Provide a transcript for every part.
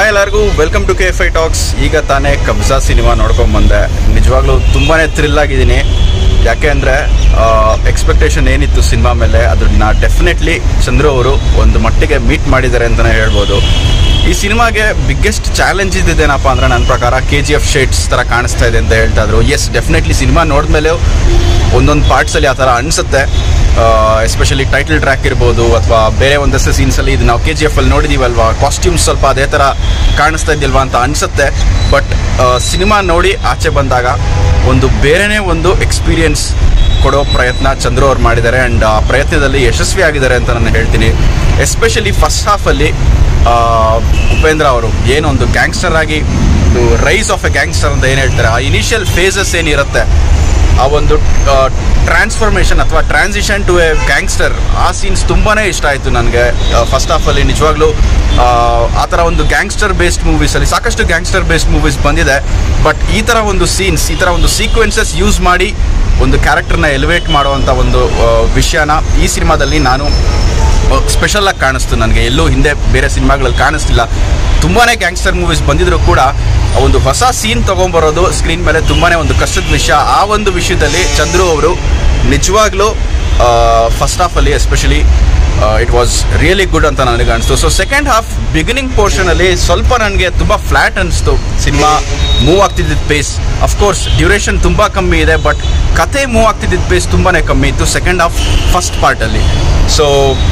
ಎಲ್ಲರಿಗೂ welcome to K F I talks ಈಗ ತಾನೇ ಕಬ್ಜಾ ಸಿನಿಮಾ ನೋಡ್ಕೊಂಡ್ ಬಂದೆ ನಿಜವಾಗ್ಲೂ ತುಂಬಾನೇ ಥ್ರಿಲ್ ಆಗಿದ್ದೀನಿ ಯಾಕೆ ಅಂದರೆ ಎಕ್ಸ್ಪೆಕ್ಟೇಷನ್ ಏನಿತ್ತು ಸಿನಿಮಾ ಮೇಲೆ ಅದನ್ನ ಡೆಫಿನೆಟ್ಲಿ ಚಂದ್ರು ಅವರು ಒಂದು ಮಟ್ಟಿಗೆ ಮೀಟ್ ಮಾಡಿದ್ದಾರೆ ಅಂತಲೇ ಹೇಳ್ಬೋದು ಈ ಸಿನಿಮಾಗೆ ಬಿಗ್ಗೆಸ್ಟ್ ಚಾಲೆಂಜ್ ಇದ್ದಿದ್ದೇನಪ್ಪ ಅಂದ್ರೆ ನನ್ನ ಪ್ರಕಾರ ಕೆ ಜಿ ಎಫ್ ಶೇಡ್ಸ್ ಥರ ಕಾಣಿಸ್ತಾ ಇದೆ ಅಂತ ಹೇಳ್ತಾ ಇದ್ರು ಎಸ್ ಡೆಫಿನೆಟ್ಲಿ ಸಿನಿಮಾ ನೋಡಿದ್ಮೇಲೆ ಒಂದೊಂದು ಪಾರ್ಟ್ಸಲ್ಲಿ ಆ ಥರ ಅನಿಸುತ್ತೆ ಎಸ್ಪೆಷಲಿ ಟೈಟಲ್ ಟ್ರ್ಯಾಕ್ ಇರ್ಬೋದು ಅಥವಾ ಬೇರೆ ಒಂದಷ್ಟು ಸೀನ್ಸಲ್ಲಿ ಇದು ನಾವು ಕೆ ಜಿ ಎಫ್ ಅಲ್ಲಿ ನೋಡಿದೀವಲ್ವಾ ಕಾಸ್ಟ್ಯೂಮ್ಸ್ ಸ್ವಲ್ಪ ಅದೇ ಥರ ಕಾಣಿಸ್ತಾ ಇದ್ದಿಲ್ವಾ ಅಂತ ಅನಿಸುತ್ತೆ ಬಟ್ ಸಿನಿಮಾ ನೋಡಿ ಆಚೆ ಬಂದಾಗ ಒಂದು ಬೇರೆನೇ ಒಂದು ಎಕ್ಸ್ಪೀರಿಯನ್ಸ್ ಕೊಡೋ ಪ್ರಯತ್ನ ಚಂದ್ರು ಅವ್ರು ಮಾಡಿದ್ದಾರೆ ಆ್ಯಂಡ್ ಆ ಪ್ರಯತ್ನದಲ್ಲಿ ಯಶಸ್ವಿ ಆಗಿದ್ದಾರೆ ಅಂತ ನಾನು ಹೇಳ್ತೀನಿ ಎಸ್ಪೆಷಲಿ ಫಸ್ಟ್ ಹಾಫಲ್ಲಿ ಉಪೇಂದ್ರ ಅವರು ಏನೊಂದು ಗ್ಯಾಂಗ್ಸ್ಟರ್ ಆಗಿ ಒಂದು ರೈಸ್ ಆಫ್ ಎ ಗ್ಯಾಂಗ್ಸ್ಟರ್ ಅಂತ ಏನು ಹೇಳ್ತಾರೆ ಆ ಇನಿಷಿಯಲ್ ಫೇಸಸ್ ಏನಿರುತ್ತೆ ಆ ಒಂದು ಟ್ರಾನ್ಸ್ಫಾರ್ಮೇಷನ್ ಅಥವಾ ಟ್ರಾನ್ಸಿಷನ್ ಟು ಎ ಗ್ಯಾಂಗ್ಸ್ಟರ್ ಆ ಸೀನ್ಸ್ ತುಂಬಾ ಇಷ್ಟ ಆಯಿತು ನನಗೆ ಫಸ್ಟ್ ಹಾಫಲ್ಲಿ ನಿಜವಾಗ್ಲೂ ಆ, ಆ ಥರ ಒಂದು ಗ್ಯಾಂಗ್ಸ್ಟರ್ ಬೇಸ್ಡ್ ಮೂವೀಸಲ್ಲಿ ಸಾಕಷ್ಟು ಗ್ಯಾಂಗ್ಸ್ಟರ್ ಬೇಸ್ಡ್ ಮೂವೀಸ್ ಬಂದಿದೆ ಬಟ್ ಈ ಥರ ಒಂದು ಸೀನ್ಸ್ ಈ ಥರ ಒಂದು ಸೀಕ್ವೆನ್ಸಸ್ ಯೂಸ್ ಮಾಡಿ ಒಂದು ಕ್ಯಾರೆಕ್ಟರ್ನ ಎಲಿವೇಟ್ ಮಾಡುವಂಥ ಒಂದು ಆ, ವಿಷಯನ ಈ ಸಿನಿಮಾದಲ್ಲಿ ನಾನು ಸ್ಪೆಷಲ್ ಆಗಿ ಕಾಣಿಸ್ತು ನನಗೆ ಎಲ್ಲೂ ಹಿಂದೆ ಬೇರೆ ಸಿನಿಮಾಗಳಲ್ಲಿ ಕಾಣಿಸ್ತಿಲ್ಲ ತುಂಬಾ ಗ್ಯಾಂಗ್ಸ್ಟರ್ ಮೂವೀಸ್ ಬಂದಿದ್ರು ಕೂಡ ಆ ಒಂದು ಹೊಸ ಸೀನ್ ತೊಗೊಂಬರೋದು ಸ್ಕ್ರೀನ್ ಮೇಲೆ ತುಂಬಾ ಒಂದು ಕಷ್ಟದ ವಿಷಯ ಆ ಒಂದು ವಿಷಯದಲ್ಲಿ ಚಂದ್ರು ಅವರು ನಿಜವಾಗ್ಲೂ ಫಸ್ಟ್ ಹಾಫಲ್ಲಿ especially it was really good ಅಂತ ನನಗೆ ಅನಿಸ್ತು ಸೊ ಸೆಕೆಂಡ್ ಹಾಫ್ ಬಿಗಿನಿಂಗ್ ಪೋರ್ಷನಲ್ಲಿ ಸ್ವಲ್ಪ ನನಗೆ ತುಂಬ ಫ್ಲ್ಯಾಟ್ ಅನಿಸ್ತು ಸಿನಿಮಾ ಮೂವ್ ಆಗ್ತಿದ್ದಿದ್ದ ಪೇಸ್ ಅಫ್ಕೋರ್ಸ್ ಡ್ಯೂರೇಷನ್ ತುಂಬ ಕಮ್ಮಿ ಇದೆ ಬಟ್ ಕತೆ ಮೂವ್ ಆಗ್ತಿದ್ದಿದ್ದ ಪೇಸ್ ತುಂಬಾ ಕಮ್ಮಿ ಇತ್ತು ಸೆಕೆಂಡ್ ಹಾಫ್ ಫಸ್ಟ್ ಪಾರ್ಟಲ್ಲಿ ಸೊ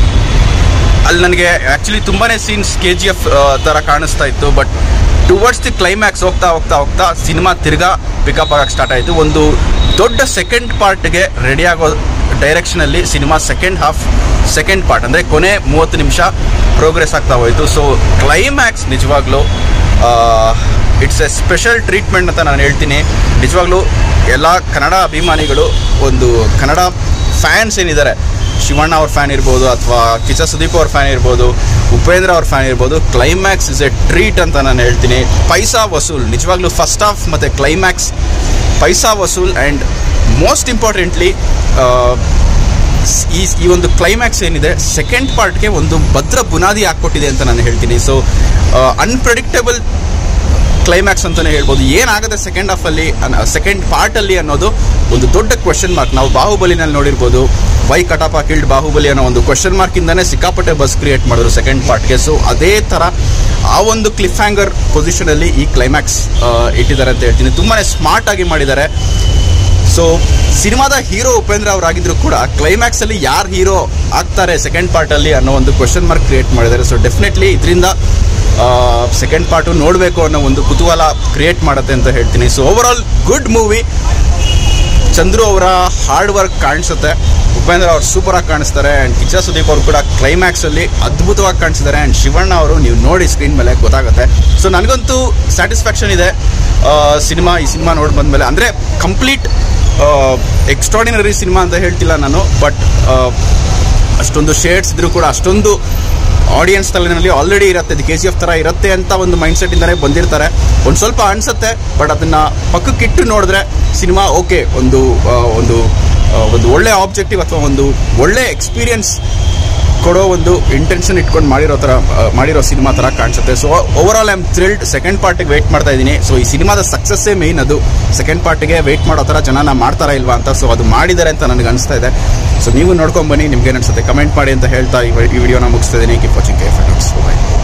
ಅಲ್ಲಿ ನನಗೆ ಆ್ಯಕ್ಚುಲಿ ತುಂಬಾ ಸೀನ್ಸ್ ಕೆ ಜಿ ಎಫ್ ಥರ ಕಾಣಿಸ್ತಾ ಇತ್ತು ಬಟ್ ಟುವರ್ಡ್ಸ್ ದಿ ಕ್ಲೈಮ್ಯಾಕ್ಸ್ ಹೋಗ್ತಾ ಹೋಗ್ತಾ ಹೋಗ್ತಾ ಸಿನಿಮಾ ತಿರ್ಗಾ ಪಿಕಪ್ ಆಗಕ್ಕೆ ಸ್ಟಾರ್ಟ್ ಆಯಿತು ಒಂದು ದೊಡ್ಡ ಸೆಕೆಂಡ್ ಪಾರ್ಟ್ಗೆ ರೆಡಿ ಆಗೋ ಡೈರೆಕ್ಷನಲ್ಲಿ cinema second half second part ಅಂದರೆ ಕೊನೆ ಮೂವತ್ತು ನಿಮಿಷ ಪ್ರೋಗ್ರೆಸ್ ಆಗ್ತಾ ಹೋಯಿತು ಸೊ ಕ್ಲೈಮ್ಯಾಕ್ಸ್ ನಿಜವಾಗ್ಲೂ ಇಟ್ಸ್ ಎ ಸ್ಪೆಷಲ್ ಟ್ರೀಟ್ಮೆಂಟ್ ಅಂತ ನಾನು ಹೇಳ್ತೀನಿ ನಿಜವಾಗ್ಲೂ ಎಲ್ಲ ಕನ್ನಡ ಅಭಿಮಾನಿಗಳು ಒಂದು ಕನ್ನಡ ಫ್ಯಾನ್ಸ್ ಏನಿದ್ದಾರೆ ಶಿವಣ್ಣ ಅವ್ರ ಫ್ಯಾನ್ ಇರ್ಬೋದು ಅಥವಾ ಕಿಚ ಸುದೀಪ್ ಅವ್ರ ಫ್ಯಾನ್ ಇರ್ಬೋದು ಉಪೇಂದ್ರ ಅವ್ರ ಫ್ಯಾನ್ ಇರ್ಬೋದು ಕ್ಲೈಮ್ಯಾಕ್ಸ್ ಇಸ್ ಎ ಟ್ರೀಟ್ ಅಂತ ನಾನು ಹೇಳ್ತೀನಿ ಪೈಸಾ ವಸೂಲ್ ನಿಜವಾಗ್ಲೂ ಫಸ್ಟ್ ಹಾಫ್ ಮತ್ತು ಕ್ಲೈಮ್ಯಾಕ್ಸ್ ಪೈಸಾ ವಸೂಲ್ ಆ್ಯಂಡ್ ಮೋಸ್ಟ್ ಇಂಪಾರ್ಟೆಂಟ್ಲಿ ಈ ಈ ಒಂದು ಕ್ಲೈಮ್ಯಾಕ್ಸ್ ಏನಿದೆ ಸೆಕೆಂಡ್ ಪಾರ್ಟ್ಗೆ ಒಂದು ಭದ್ರ ಬುನಾದಿ ಹಾಕ್ಕೊಟ್ಟಿದೆ ಅಂತ ನಾನು ಹೇಳ್ತೀನಿ ಸೊ ಅನ್ಪ್ರೆಡಿಕ್ಟಬಲ್ ಕ್ಲೈಮ್ಯಾಕ್ಸ್ ಅಂತಲೇ ಹೇಳ್ಬೋದು ಏನಾಗುತ್ತೆ ಸೆಕೆಂಡ್ ಹಾಫಲ್ಲಿ ಸೆಕೆಂಡ್ ಪಾರ್ಟಲ್ಲಿ ಅನ್ನೋದು ಒಂದು ದೊಡ್ಡ ಕ್ವೆಶನ್ ಮಾರ್ಕ್ ನಾವು ಬಾಹುಬಲಿನಲ್ಲಿ ನೋಡಿರ್ಬೋದು ವೈ ಕಟಾಪ ಕಿಲ್ಡ್ ಬಾಹುಬಲಿ ಅನ್ನೋ ಒಂದು ಕ್ವೆಶನ್ ಮಾರ್ಕಿಂದನೇ ಸಿಕ್ಕಾಪಟ್ಟೆ ಬಸ್ ಕ್ರಿಯೇಟ್ ಮಾಡಿದ್ರು ಸೆಕೆಂಡ್ ಪಾರ್ಟ್ಗೆ ಸೊ ಅದೇ ಥರ ಆ ಒಂದು ಕ್ಲಿಫ್ ಹ್ಯಾಂಗರ್ ಪೊಸಿಷನಲ್ಲಿ ಈ ಕ್ಲೈಮ್ಯಾಕ್ಸ್ ಇಟ್ಟಿದ್ದಾರೆ ಅಂತ ಹೇಳ್ತೀನಿ ತುಂಬಾ ಸ್ಮಾರ್ಟ್ ಆಗಿ ಮಾಡಿದ್ದಾರೆ ಸೊ ಸಿನಿಮಾದ ಹೀರೋ ಉಪೇಂದ್ರ ಅವರಾಗಿದ್ರು ಕೂಡ ಕ್ಲೈಮ್ಯಾಕ್ಸ್ ಅಲ್ಲಿ ಯಾರು ಹೀರೋ ಆಗ್ತಾರೆ ಸೆಕೆಂಡ್ ಪಾರ್ಟ್ ಅಲ್ಲಿ ಅನ್ನೋ ಒಂದು ಕ್ವಶನ್ ಮಾರ್ಕ್ ಕ್ರಿಯೇಟ್ ಮಾಡಿದ್ದಾರೆ ಸೊ ಡೆಫಿನೆಟ್ಲಿ ಇದರಿಂದ ಸೆಕೆಂಡ್ ಪಾರ್ಟು ನೋಡಬೇಕು ಅನ್ನೋ ಒಂದು ಕುತೂಹಲ ಕ್ರಿಯೇಟ್ ಮಾಡುತ್ತೆ ಅಂತ ಹೇಳ್ತೀನಿ so overall good movie Chandru ಅವರ ಹಾರ್ಡ್ ವರ್ಕ್ ಕಾಣಿಸುತ್ತೆ ಉಪೇಂದ್ರ ಅವ್ರು ಸೂಪರ್ ಆಗಿ ಕಾಣಿಸ್ತಾರೆ ಆ್ಯಂಡ್ ಕಿಚ್ಚ ಸುದೀಪ್ ಅವರು ಕೂಡ ಕ್ಲೈಮ್ಯಾಕ್ಸ್ ಅಲ್ಲಿ ಅದ್ಭುತವಾಗಿ ಕಾಣಿಸಿದ್ದಾರೆ ಆ್ಯಂಡ್ ಶಿವಣ್ಣ ಅವರು ನೀವು ನೋಡಿ ಸ್ಕ್ರೀನ್ ಮೇಲೆ ಗೊತ್ತಾಗುತ್ತೆ ಸೊ ನನಗಂತೂ ಸ್ಯಾಟಿಸ್ಫ್ಯಾಕ್ಷನ್ ಇದೆ ಸಿನಿಮಾ ಈ ಸಿನಿಮಾ ನೋಡಿ ಬಂದಮೇಲೆ ಅಂದರೆ ಕಂಪ್ಲೀಟ್ ಎಕ್ಸ್ಟ್ರಾಡಿನರಿ ಸಿನಿಮಾ ಅಂತ ಹೇಳ್ತಿಲ್ಲ ನಾನು ಬಟ್ ಅಷ್ಟೊಂದು ಶೇಡ್ಸ್ ಇದ್ರೂ ಕೂಡ ಅಷ್ಟೊಂದು ಆಡಿಯನ್ಸ್ ತಲೆನಲ್ಲಿ ಆಲ್ರೆಡಿ ಇರುತ್ತೆ ಇದು ಕೆ ಜಿ ಎಫ್ ಥರ ಇರುತ್ತೆ ಅಂತ ಒಂದು ಮೈಂಡ್ ಸೆಟ್ಟಿಂದನೇ ಬಂದಿರ್ತಾರೆ ಒಂದು ಸ್ವಲ್ಪ ಅನಿಸುತ್ತೆ ಬಟ್ ಅದನ್ನು ಪಕ್ಕಕ್ಕಿಟ್ಟು ನೋಡಿದ್ರೆ ಸಿನಿಮಾ ಓಕೆ ಒಂದು ಆ, ಒಂದು ಆ, ಒಂದು ಒಳ್ಳೆ ಆಬ್ಜೆಕ್ಟಿವ್ ಅಥವಾ ಒಂದು ಒಳ್ಳೆ ಎಕ್ಸ್ಪೀರಿಯನ್ಸ್ ಕೊಡೋ ಒಂದು ಇಂಟೆನ್ಷನ್ ಇಟ್ಕೊಂಡು ಮಾಡಿರೋ ಥರ ಆ, ಮಾಡಿರೋ ಸಿನಿಮಾ ಥರ ಕಾಣಿಸುತ್ತೆ so overall I am thrilled second ಪಾರ್ಟಿಗೆ ವೆಯ್ಟ್ ಮಾಡ್ತಾ ಇದ್ದೀನಿ ಸೊ ಈ ಸಿನಿಮಾದ ಸಕ್ಸಸ್ಸೇ ಮೇಯ್ನ್ ಅದು ಸೆಕೆಂಡ್ ಪಾರ್ಟಿಗೆ ವೆಯ್ಟ್ ಮಾಡೋ ಥರ ಜನನ ಮಾಡ್ತಾರಾ ಇಲ್ವಾ ಅಂತ ಸೊ ಅದು ಮಾಡಿದ್ದಾರೆ ಅಂತ ನನಗೆ ಅನಿಸ್ತಾ ಇದೆ ಸೊ ನೀವು ನೋಡ್ಕೊಂಡು ಬನ್ನಿ ನಿಮ್ಗೆ ಅನ್ಸುತ್ತೆ ಕಮೆಂಟ್ ಮಾಡಿ ಅಂತ ಹೇಳ್ತಾ ಈ ವಿಡಿಯೋನ ಮುಗಿಸ್ತಾ ಇದ್ದೀನಿ ಕೀಪ್ ವಾಚಿಂಗ್ ಕೆ ಬಾಯ್